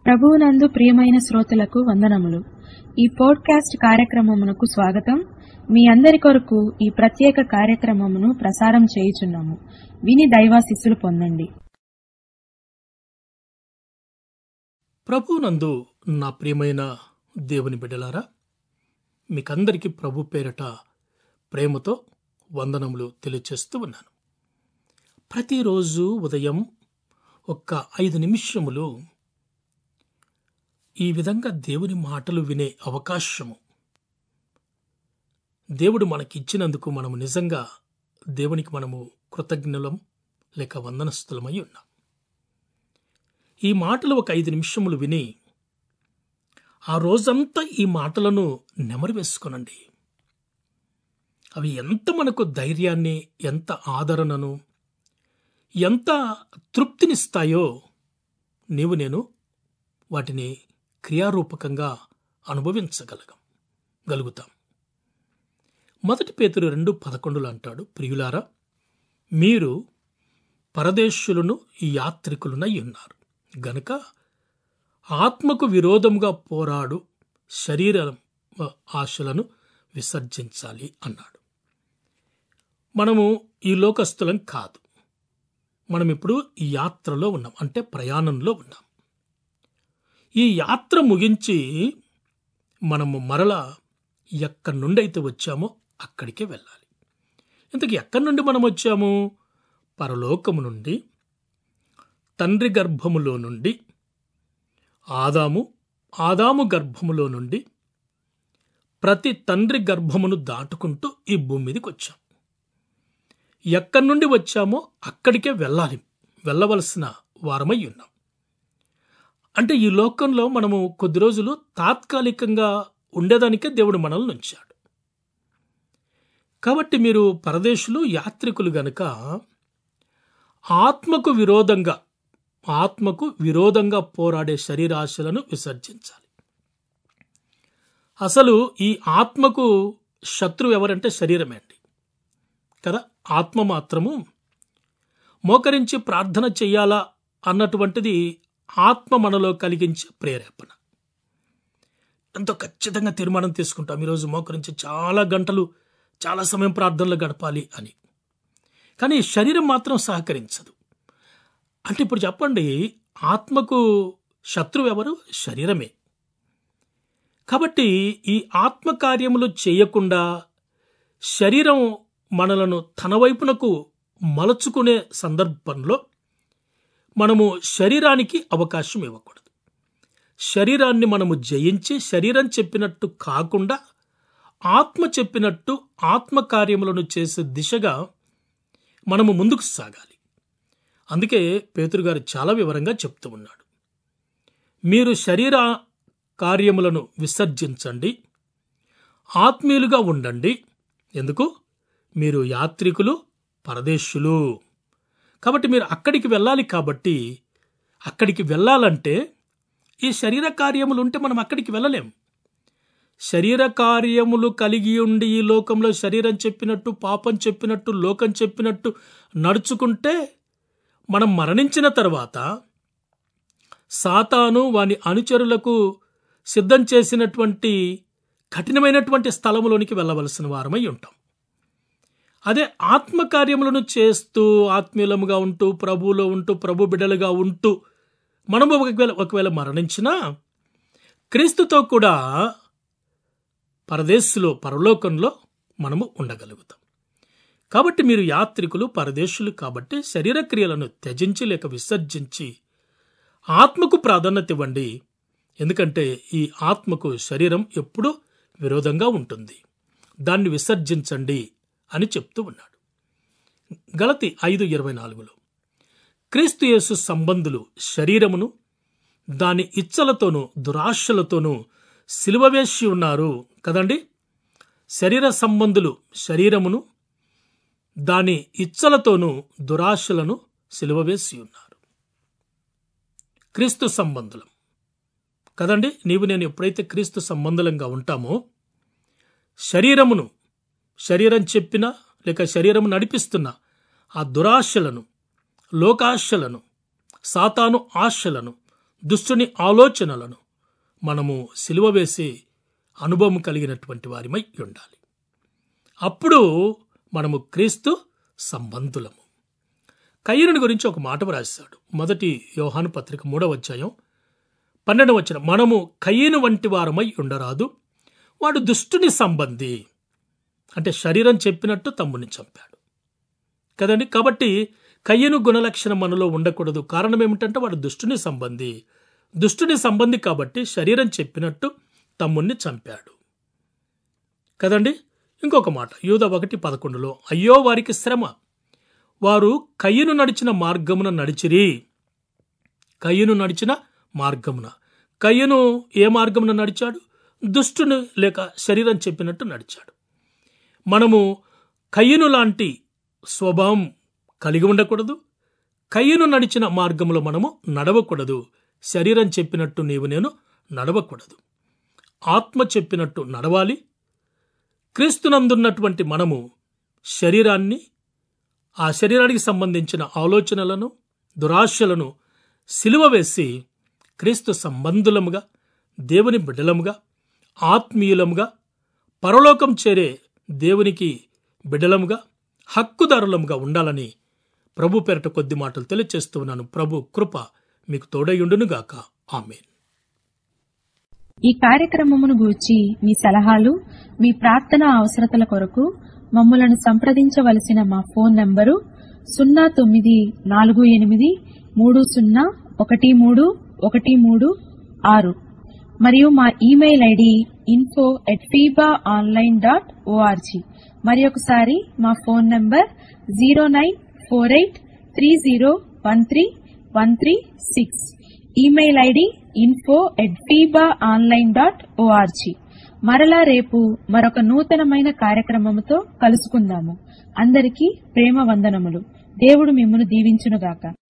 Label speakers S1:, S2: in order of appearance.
S1: ప్రభువునందు ప్రియమైన శ్రోతలకు వందనములు ఈ పోడ్కాస్ట్ కార్యక్రమమునకు స్వాగతం మీ అందరి కొరకు ఈ ప్రత్యేక కార్యక్రమమును ప్రసారం చేయుచున్నాము విని దైవాశిస్సులు పొందండి
S2: ప్రభునందు నా ప్రియమైన దేవుని బిడ్డలారా మీకందరికీ ప్రభు పేరట ప్రేమతో వందనములు తెలియచేస్తూ ఉన్నాను ప్రతిరోజు ఉదయం ఒక్క ఐదు నిమిషములు ఈ విధంగా దేవుని మాటలు వినే అవకాశము దేవుడు మనకిచ్చినందుకు మనము నిజంగా దేవునికి మనము కృతజ్ఞులం లేక వందనస్థులమై ఉన్నాం ఈ మాటలు ఒక ఐదు నిమిషములు విని ఆ రోజంతా ఈ మాటలను నెమరు వేసుకొనండి అవి ఎంత మనకు ధైర్యాన్ని ఎంత ఆదరణను ఎంత తృప్తినిస్తాయో నీవు నేను వాటిని క్రియారూపకంగా అనుభవించగలగం గలుగుతాం మొదటి పేతురు రెండు పదకొండులు అంటాడు ప్రియులారా మీరు పరదేశులను యాత్రికులనై ఉన్నారు గనుక ఆత్మకు విరోధముగా పోరాడు శరీర ఆశలను విసర్జించాలి అన్నాడు మనము ఈ లోకస్తులం కాదు మనం ఇప్పుడు ఈ యాత్రలో ఉన్నాం అంటే ప్రయాణంలో ఉన్నాం ఈ యాత్ర ముగించి మనము మరలా ఎక్కడి నుండి అయితే వచ్చామో అక్కడికే వెళ్ళాలి ఇంతకు ఎక్కడి నుండి మనం వచ్చాము పరలోకము నుండి తండ్రి గర్భములో నుండి ఆదాము ఆదాము గర్భములో నుండి ప్రతి తండ్రి గర్భమును దాటుకుంటూ ఈ భూమి మీదకి వచ్చాం ఎక్కడి నుండి వచ్చామో అక్కడికే వెళ్ళాలి వెళ్ళవలసిన వారమై ఉన్నాం అంటే ఈ లోకంలో మనము కొద్ది రోజులు తాత్కాలికంగా ఉండేదానికే దేవుడు మనల్ని ఉంచాడు కాబట్టి మీరు పరదేశులు యాత్రికులు గనక ఆత్మకు విరోధంగా ఆత్మకు విరోధంగా పోరాడే శరీరాశలను విసర్జించాలి అసలు ఈ ఆత్మకు శత్రువు ఎవరంటే శరీరమే అండి కదా ఆత్మ మాత్రము మోకరించి ప్రార్థన చెయ్యాలా అన్నటువంటిది ఆత్మ మనలో కలిగించే ప్రేరేపణ ఎంతో ఖచ్చితంగా తీర్మానం తీసుకుంటాం ఈరోజు మోకరించి చాలా గంటలు చాలా సమయం ప్రార్థనలు గడపాలి అని కానీ శరీరం మాత్రం సహకరించదు అంటే ఇప్పుడు చెప్పండి ఆత్మకు శత్రువు ఎవరు శరీరమే కాబట్టి ఈ ఆత్మ కార్యములు చేయకుండా శరీరం మనలను తన వైపునకు మలచుకునే సందర్భంలో మనము శరీరానికి అవకాశం ఇవ్వకూడదు శరీరాన్ని మనము జయించి శరీరం చెప్పినట్టు కాకుండా ఆత్మ చెప్పినట్టు ఆత్మ కార్యములను చేసే దిశగా మనము ముందుకు సాగాలి అందుకే పేతురు గారు చాలా వివరంగా చెప్తూ ఉన్నాడు మీరు శరీర కార్యములను విసర్జించండి ఆత్మీయులుగా ఉండండి ఎందుకు మీరు యాత్రికులు పరదేశులు కాబట్టి మీరు అక్కడికి వెళ్ళాలి కాబట్టి అక్కడికి వెళ్ళాలంటే ఈ శరీర కార్యములు ఉంటే మనం అక్కడికి వెళ్ళలేం శరీర కార్యములు కలిగి ఉండి ఈ లోకంలో శరీరం చెప్పినట్టు పాపం చెప్పినట్టు లోకం చెప్పినట్టు నడుచుకుంటే మనం మరణించిన తర్వాత సాతాను వాని అనుచరులకు సిద్ధం చేసినటువంటి కఠినమైనటువంటి స్థలములోనికి వెళ్ళవలసిన వారమై ఉంటాం అదే ఆత్మకార్యములను చేస్తూ ఆత్మీయులముగా ఉంటూ ప్రభువులో ఉంటూ ప్రభు బిడ్డలుగా ఉంటూ మనము ఒకవేళ ఒకవేళ మరణించినా క్రీస్తుతో కూడా పరదేశులో పరలోకంలో మనము ఉండగలుగుతాం కాబట్టి మీరు యాత్రికులు పరదేశులు కాబట్టి శరీర క్రియలను త్యజించి లేక విసర్జించి ఆత్మకు ప్రాధాన్యత ఇవ్వండి ఎందుకంటే ఈ ఆత్మకు శరీరం ఎప్పుడూ విరోధంగా ఉంటుంది దాన్ని విసర్జించండి అని చెప్తూ ఉన్నాడు గలతి ఐదు ఇరవై నాలుగులో క్రీస్తు యేసు సంబంధులు శరీరమును దాని ఇచ్చలతోనూ దురాశలతోనూ సిలువవేసి ఉన్నారు కదండి శరీర సంబంధులు శరీరమును దాని ఇచ్చలతోనూ దురాశలను సిలువవేసి ఉన్నారు క్రీస్తు సంబంధులం కదండి నీవు నేను ఎప్పుడైతే క్రీస్తు సంబంధులంగా ఉంటామో శరీరమును శరీరం చెప్పినా లేక శరీరం నడిపిస్తున్న ఆ దురాశలను లోకాశలను సాతాను ఆశలను దుష్టుని ఆలోచనలను మనము సిలువ వేసి అనుభవం కలిగినటువంటి వారిమై ఉండాలి అప్పుడు మనము క్రీస్తు సంబంధులము కయ్యనుని గురించి ఒక మాట వ్రాశాడు మొదటి యోహాను పత్రిక మూడవ అధ్యాయం పన్నెండవ వచ్చిన మనము కయ్యను వంటి వారమై ఉండరాదు వాడు దుష్టుని సంబంధి అంటే శరీరం చెప్పినట్టు తమ్ముని చంపాడు కదండి కాబట్టి కయ్యను గుణలక్షణం మనలో ఉండకూడదు కారణం ఏమిటంటే వాడు దుష్టుని సంబంధి దుష్టుని సంబంధి కాబట్టి శరీరం చెప్పినట్టు తమ్ముణ్ణి చంపాడు కదండి ఇంకొక మాట యూద ఒకటి పదకొండులో అయ్యో వారికి శ్రమ వారు కయ్యను నడిచిన మార్గమున నడిచిరి కయ్యను నడిచిన మార్గమున కయ్యను ఏ మార్గమున నడిచాడు దుష్టుని లేక శరీరం చెప్పినట్టు నడిచాడు మనము కయ్యను లాంటి స్వభావం కలిగి ఉండకూడదు కయ్యను నడిచిన మార్గంలో మనము నడవకూడదు శరీరం చెప్పినట్టు నీవు నేను నడవకూడదు ఆత్మ చెప్పినట్టు నడవాలి క్రీస్తునందున్నటువంటి మనము శరీరాన్ని ఆ శరీరానికి సంబంధించిన ఆలోచనలను దురాశలను సిలువ వేసి క్రీస్తు సంబంధులముగా దేవుని బిడ్డలముగా ఆత్మీయులముగా పరలోకం చేరే దేవునికి బిడ్డలముగా హక్కుదారులముగా ఉండాలని ప్రభు పేరట కొద్ది మాటలు తెలియచేస్తూ ఉన్నాను ప్రభు కృప మీకు తోడయుండునుగాక ఆమెన్
S1: ఈ కార్యక్రమమును గూర్చి మీ సలహాలు మీ ప్రార్థన అవసరతల కొరకు మమ్మలను సంప్రదించవలసిన మా ఫోన్ నంబరు సున్నా తొమ్మిది నాలుగు ఎనిమిది మూడు సున్నా ఒకటి మూడు ఒకటి మూడు ఆరు మరియు మా email ID info at FIBA online dot O R G మరి ఒకసారి మా phone number zero nine four eight three zero one three one three six email ID info at FIBA online dot O R G మరలా రేపు మరొక నూతనమైన కార్యక్రమముతో కలుసుకుందాము అందరికీ ప్రేమ వందనములు దేవుడు మిమ్మను దీవించునుగాక